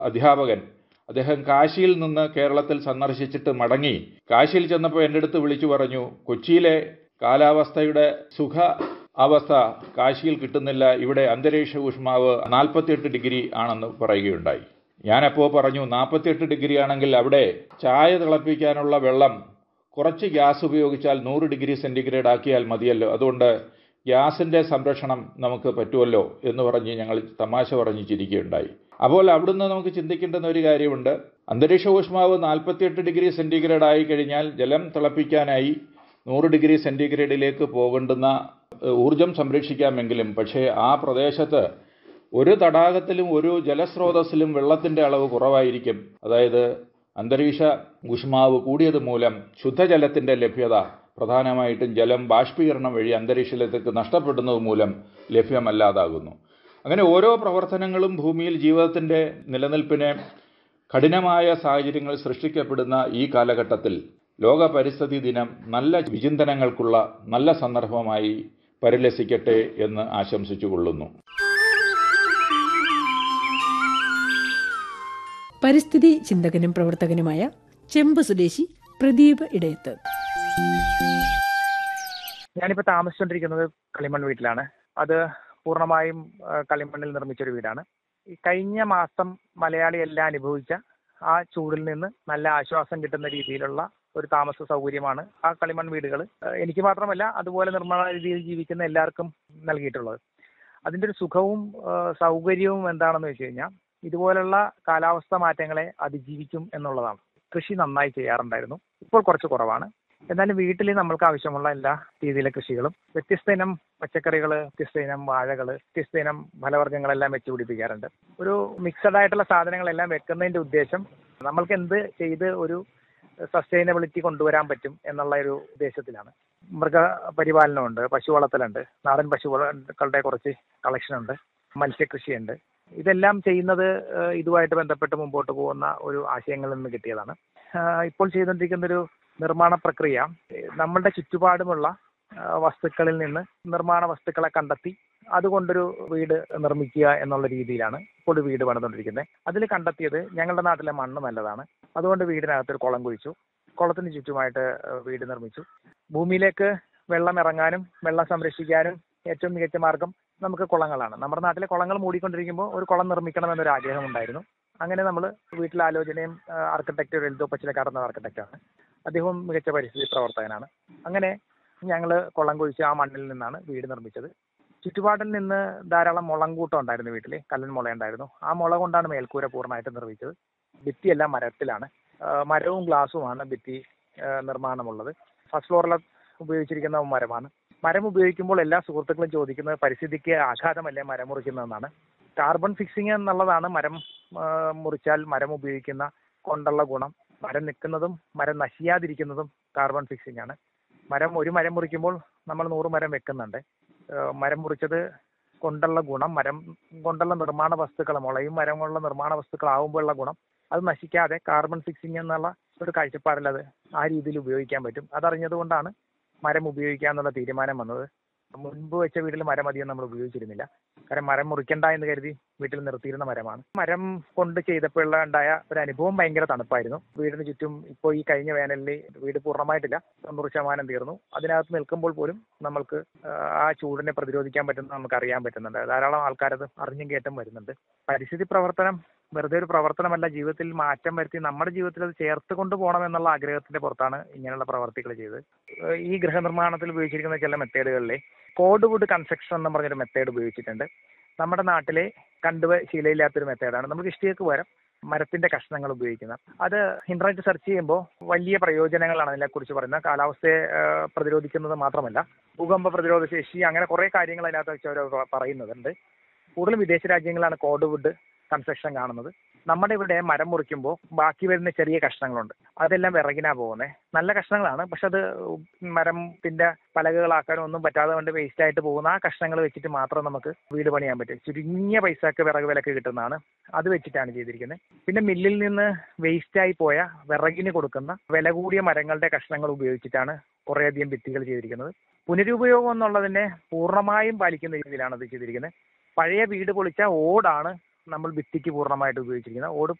അധ്യാപകൻ അദ്ദേഹം കാശിയിൽ നിന്ന് കേരളത്തിൽ സന്ദർശിച്ചിട്ട് മടങ്ങി കാശിയിൽ ചെന്നപ്പോൾ എൻ്റെ അടുത്ത് വിളിച്ചു പറഞ്ഞു കൊച്ചിയിലെ കാലാവസ്ഥയുടെ സുഖ അവസ്ഥ കാശിയിൽ കിട്ടുന്നില്ല ഇവിടെ അന്തരീക്ഷ ഊഷ്മാവ് നാൽപ്പത്തിയെട്ട് ഡിഗ്രി ആണെന്ന് പറയുകയുണ്ടായി ഞാനപ്പോൾ പറഞ്ഞു നാൽപ്പത്തിയെട്ട് ഡിഗ്രി ആണെങ്കിൽ അവിടെ ചായ തിളപ്പിക്കാനുള്ള വെള്ളം കുറച്ച് ഗ്യാസ് ഉപയോഗിച്ചാൽ നൂറ് ഡിഗ്രി സെൻറ്റിഗ്രേഡ് ആക്കിയാൽ മതിയല്ലോ അതുകൊണ്ട് ഗ്യാസിൻ്റെ സംരക്ഷണം നമുക്ക് പറ്റുമല്ലോ എന്ന് പറഞ്ഞ് ഞങ്ങൾ തമാശ പറഞ്ഞ് ചിരിക്കുകയുണ്ടായി അപ്പോൾ അവിടുന്ന് നമുക്ക് ചിന്തിക്കേണ്ടുന്ന ഒരു കാര്യമുണ്ട് അന്തരീക്ഷ ഊഷ്മാവ് നാൽപ്പത്തിയെട്ട് ഡിഗ്രി സെൻറ്റിഗ്രേഡ് ആയി കഴിഞ്ഞാൽ ജലം തിളപ്പിക്കാനായി നൂറ് ഡിഗ്രി സെൻറ്റിഗ്രേഡിലേക്ക് പോകേണ്ടുന്ന ഊർജം സംരക്ഷിക്കാമെങ്കിലും പക്ഷേ ആ പ്രദേശത്ത് ഒരു തടാകത്തിലും ഒരു ജലസ്രോതസ്സിലും വെള്ളത്തിൻ്റെ അളവ് കുറവായിരിക്കും അതായത് അന്തരീക്ഷ ഊഷ്മാവ് കൂടിയത് മൂലം ശുദ്ധജലത്തിൻ്റെ ലഭ്യത പ്രധാനമായിട്ടും ജലം ബാഷ്പീകരണം വഴി അന്തരീക്ഷത്തിലേക്ക് നഷ്ടപ്പെടുന്നത് മൂലം ലഭ്യമല്ലാതാകുന്നു അങ്ങനെ ഓരോ പ്രവർത്തനങ്ങളും ഭൂമിയിൽ ജീവിതത്തിൻ്റെ നിലനിൽപ്പിനെ കഠിനമായ സാഹചര്യങ്ങൾ സൃഷ്ടിക്കപ്പെടുന്ന ഈ കാലഘട്ടത്തിൽ ലോക പരിസ്ഥിതി ദിനം നല്ല വിചിന്തനങ്ങൾക്കുള്ള നല്ല സന്ദർഭമായി പരിലസിക്കട്ടെ എന്ന് ആശംസിച്ചുകൊള്ളുന്നു പരിസ്ഥിതി ചിന്തകനും പ്രവർത്തകനുമായ ചെമ്പ് സ്വദേശി പ്രദീപ് ഇടയത്ത് ഞാനിപ്പോൾ താമസിച്ചുകൊണ്ടിരിക്കുന്നത് കളിമൺ വീട്ടിലാണ് അത് പൂർണ്ണമായും ആ, കളിമണ്ണിൽ നിർമ്മിച്ച ഒരു വീടാണ് ഈ കഴിഞ്ഞ മാസം മലയാളി എല്ലാം അനുഭവിച്ച ആ ചൂടിൽ നിന്ന് നല്ല ആശ്വാസം കിട്ടുന്ന രീതിയിലുള്ള ഒരു താമസ സൗകര്യമാണ് ആ കളിമൺ വീടുകൾ എനിക്ക് മാത്രമല്ല അതുപോലെ നിർമ്മാണ രീതിയിൽ ജീവിക്കുന്ന എല്ലാവർക്കും നൽകിയിട്ടുള്ളത് അതിൻ്റെ ഒരു സുഖവും ആ, സൗകര്യവും എന്താണെന്ന് വെച്ച് കഴിഞ്ഞാൽ ഇതുപോലുള്ള കാലാവസ്ഥ മാറ്റങ്ങളെ അതിജീവിക്കും എന്നുള്ളതാണ് കൃഷി നന്നായി ചെയ്യാറുണ്ടായിരുന്നു ഇപ്പോൾ കുറച്ച് കുറവാണ് എന്നാലും വീട്ടിൽ നമ്മൾക്ക് ആവശ്യമുള്ള എല്ലാ രീതിയിലെ കൃഷികളും വ്യത്യസ്ത ഇനം പച്ചക്കറികൾ വ്യത്യസ്ത ഇനം വാഴകൾ വ്യത്യസ്ത ഇനം ഫലവർഗ്ഗങ്ങളെല്ലാം വെച്ച് പിടിപ്പിക്കാറുണ്ട് ഒരു മിക്സഡ് ആയിട്ടുള്ള സാധനങ്ങളെല്ലാം വെക്കുന്നതിന്റെ ഉദ്ദേശം നമ്മൾക്ക് എന്ത് ചെയ്ത് ഒരു സസ്റ്റൈനബിലിറ്റി കൊണ്ടുവരാൻ പറ്റും എന്നുള്ള ഒരു ഉദ്ദേശത്തിലാണ് മൃഗ പരിപാലനമുണ്ട് പശു വളർത്തലുണ്ട് നാടൻ പശുക്കളുടെ കുറച്ച് കളക്ഷൻ ഉണ്ട് മത്സ്യകൃഷിയുണ്ട് ഇതെല്ലാം ചെയ്യുന്നത് ഏഹ്, ഇതുമായിട്ട് ബന്ധപ്പെട്ട് മുമ്പോട്ട് പോകുന്ന ഒരു ആശയങ്ങളിൽ നിന്ന് കിട്ടിയതാണ് ആഹ്, ഇപ്പോൾ ചെയ്തുകൊണ്ടിരിക്കുന്ന ഒരു നിർമ്മാണ പ്രക്രിയ ഏഹ്, നമ്മളുടെ ചുറ്റുപാടുമുള്ള ആഹ്, വസ്തുക്കളിൽ നിന്ന് നിർമ്മാണ വസ്തുക്കളെ കണ്ടെത്തി അതുകൊണ്ടൊരു വീട് നിർമ്മിക്കുക എന്നുള്ള രീതിയിലാണ് ഇപ്പോൾ ഒരു വീട് പണിതുകൊണ്ടിരിക്കുന്നത് അതിൽ കണ്ടെത്തിയത് ഞങ്ങളുടെ നാട്ടിലെ മണ്ണ് നല്ലതാണ് അതുകൊണ്ട് വീടിനകത്തൊരു കുളം കുഴിച്ചു കുളത്തിന് ചുറ്റുമായിട്ട് ഏഹ്, വീട് നിർമ്മിച്ചു ഭൂമിയിലേക്ക് വെള്ളം ഇറങ്ങാനും വെള്ളം സംരക്ഷിക്കാനും ഏറ്റവും മികച്ച മാർഗം നമുക്ക് കുളങ്ങളാണ് നമ്മുടെ നാട്ടിലെ കുളങ്ങൾ മൂടിക്കൊണ്ടിരിക്കുമ്പോൾ ഒരു കുളം നിർമ്മിക്കണം എന്നൊരു ആഗ്രഹം ഉണ്ടായിരുന്നു അങ്ങനെ നമ്മൾ വീട്ടിലെ ആലോചനയും ആർക്കിടെക്ട് എൽദോ പച്ചിലക്കാട് എന്ന ആർക്കിടെക്റ്റാണ് അദ്ദേഹവും മികച്ച പരിസ്ഥിതി പ്രവർത്തകനാണ് അങ്ങനെ ഞങ്ങൾ കുളം കുഴിച്ച് ആ മണ്ണിൽ നിന്നാണ് വീട് നിർമ്മിച്ചത് ചുറ്റുപാടിൽ നിന്ന് ധാരാളം മുളങ്കൂട്ടം ഉണ്ടായിരുന്നു വീട്ടിൽ കല്ലൻ മുള ഉണ്ടായിരുന്നു ആ മുള കൊണ്ടാണ് മേൽക്കൂര പൂർണ്ണമായിട്ട് നിർമ്മിച്ചത് ഭിത്തിയെല്ലാം മരത്തിലാണ് ആ, മരവും ഗ്ലാസുമാണ് ഭിത്തി ആ, നിർമ്മാണമുള്ളത് ഫസ്റ്റ് ഫ്ലോറിൽ ഉപയോഗിച്ചിരിക്കുന്ന മരമാണ് മരം ഉപയോഗിക്കുമ്പോൾ എല്ലാ സുഹൃത്തുക്കളും ചോദിക്കുന്നത് പരിസ്ഥിതിക്ക് ആഘാതമല്ലേ മരം മുറിക്കുന്നതെന്നാണ് കാർബൺ ഫിക്സിങ് എന്നുള്ളതാണ് മരം ആ, മുറിച്ചാൽ മരം ഉപയോഗിക്കുന്ന കൊണ്ടുള്ള ഗുണം മരം നിൽക്കുന്നതും മരം നശിയാതിരിക്കുന്നതും കാർബൺ ഫിക്സിംഗ് ആണ് മരം ഒരു മരം മുറിക്കുമ്പോൾ നമ്മൾ നൂറ് മരം വെക്കുന്നുണ്ട് ആ, മരം മുറിച്ചത് കൊണ്ടുള്ള ഗുണം മരം കൊണ്ടുള്ള നിർമ്മാണ വസ്തുക്കൾ മുളയും മരം കൊണ്ടുള്ള നിർമ്മാണ വസ്തുക്കളാവുമ്പോഴുള്ള ഗുണം അത് നശിക്കാതെ കാർബൺ ഫിക്സിംഗ് എന്നുള്ള ഒരു കാഴ്ചപ്പാടിൽ അത് ആ രീതിയിൽ ഉപയോഗിക്കാൻ പറ്റും അതറിഞ്ഞത് കൊണ്ടാണ് മരം ഉപയോഗിക്കാന്നുള്ള തീരുമാനം വന്നത് മുൻപ് വെച്ച വീട്ടിൽ മരം അധികം നമ്മൾ ഉപയോഗിച്ചിരുന്നില്ല കാരണം മരം മുറിക്കണ്ട എന്ന് കരുതി വീട്ടിൽ നിർത്തിയിരുന്ന മരമാണ് മരം കൊണ്ട് ചെയ്തപ്പോഴുള്ള ഉണ്ടായ ഒരു അനുഭവം ഭയങ്കര തണുപ്പായിരുന്നു വീടിന് ചുറ്റും ഇപ്പോൾ ഈ കഴിഞ്ഞ വേനലിൽ വീട് പൂർണ്ണമായിട്ടില്ല തൊണ്ണൂറ് ശതമാനം തീർന്നു അതിനകത്ത് നിൽക്കുമ്പോൾ പോലും നമ്മൾക്ക് ആ, ആ ചൂടിനെ പ്രതിരോധിക്കാൻ പറ്റുന്ന നമുക്ക് അറിയാൻ പറ്റുന്നുണ്ട് ധാരാളം ആൾക്കാരത് അറിഞ്ഞും കേട്ടും വരുന്നുണ്ട് പരിസ്ഥിതി പ്രവർത്തനം വെറുതെ ഒരു പ്രവർത്തനമല്ല ജീവിതത്തിൽ മാറ്റം വരുത്തി നമ്മുടെ ജീവിതത്തിൽ അത് ചേർത്ത് കൊണ്ടുപോകണം എന്നുള്ള ആഗ്രഹത്തിന്റെ പുറത്താണ് ഇങ്ങനെയുള്ള പ്രവർത്തികൾ ചെയ്തത് ഏഹ് ഈ ഗൃഹനിർമ്മാണത്തിൽ ഉപയോഗിച്ചിരിക്കുന്ന ചില മെത്തേഡുകളിലെ കോഡ് വുഡ് കൺസ്ട്രക്ഷൻ എന്ന് പറഞ്ഞൊരു മെത്തേഡ് ഉപയോഗിച്ചിട്ടുണ്ട് നമ്മുടെ നാട്ടിലെ കണ്ടുവ ശീലയില്ലാത്തൊരു മെത്തേഡാണ് നമുക്ക് ഇഷ്ടികക്ക് പകരം മരത്തിന്റെ കഷ്ണങ്ങൾ ഉപയോഗിക്കുന്നത് അത് ഇന്റർനെറ്റ് സെർച്ച് ചെയ്യുമ്പോൾ വലിയ പ്രയോജനങ്ങളാണ് അതിനെക്കുറിച്ച് പറയുന്നത് കാലാവസ്ഥയെ ഏഹ്, പ്രതിരോധിക്കുന്നത് മാത്രമല്ല ഭൂകമ്പ പ്രതിരോധ ശേഷി അങ്ങനെ കുറെ കാര്യങ്ങൾ അതിനകത്ത് വെച്ച് അവർ പറയുന്നുണ്ട് കൂടുതലും വിദേശ രാജ്യങ്ങളാണ് കോഡ് വുഡ് കൺസ്ട്രക്ഷൻ കാണുന്നത് നമ്മുടെ ഇവിടെ മരം മുറിക്കുമ്പോൾ ബാക്കി വരുന്ന ചെറിയ കഷ്ണങ്ങളുണ്ട് അതെല്ലാം വിറകിനാ പോകുന്നത് നല്ല കഷ്ണങ്ങളാണ് പക്ഷെ അത് മരത്തിന്റെ പലകകളാക്കാനോ ഒന്നും പറ്റാതെ കൊണ്ട് വേസ്റ്റ് ആയിട്ട് പോകുന്ന ആ കഷ്ണങ്ങൾ വെച്ചിട്ട് മാത്രം നമുക്ക് വീട് പണിയാൻ പറ്റും ചുരുങ്ങിയ പൈസക്ക് വിറക് വിലക്ക് കിട്ടുന്നതാണ് അത് വെച്ചിട്ടാണ് ചെയ്തിരിക്കുന്നത് പിന്നെ മില്ലിൽ നിന്ന് വേസ്റ്റ് ആയി പോയ വിറകിന് കൊടുക്കുന്ന വില കൂടിയ മരങ്ങളുടെ കഷ്ണങ്ങൾ ഉപയോഗിച്ചിട്ടാണ് കുറേയധികം ഭിത്തികൾ ചെയ്തിരിക്കുന്നത് പുനരുപയോഗം എന്നുള്ളതിനെ പൂർണ്ണമായും പാലിക്കുന്ന രീതിയിലാണ് അത് ചെയ്തിരിക്കുന്നത് പഴയ വീട് പൊളിച്ച ഓടാണ് നമ്മൾ ഭിത്തിക്ക് പൂർണ്ണമായിട്ട് ഉപയോഗിച്ചിരിക്കുന്നത് ഓട്